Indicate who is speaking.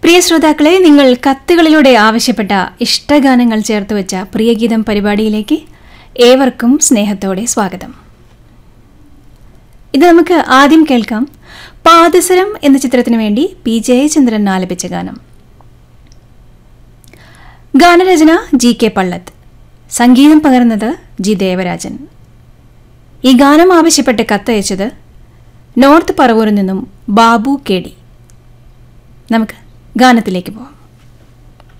Speaker 1: പ്രിയ ശ്രോതാക്കളെ നിങ്ങൾ കത്തുകളിലൂടെ ആവശ്യപ്പെട്ട ഇഷ്ടഗാനങ്ങൾ ചേർത്ത് വെച്ച പ്രിയഗീതം പരിപാടിയിലേക്ക് ഏവർക്കും സ്നേഹത്തോടെ സ്വാഗതം ഇത് നമുക്ക് ആദ്യം കേൾക്കാം പാദസരം എന്ന ചിത്രത്തിനു വേണ്ടി പി ജയചന്ദ്രൻ ആലപിച്ച ഗാനം ഗാനരചന ജി കെ പള്ളത്ത് സംഗീതം പകർന്നത് ജി ദേവരാജൻ ഈ ഗാനം ആവശ്യപ്പെട്ട് കത്തയച്ചത് നോർത്ത് പറവൂരിൽ നിന്നും ബാബു കെ ഡി നമുക്ക് ഗാനത്തിലേക്ക് പോകാം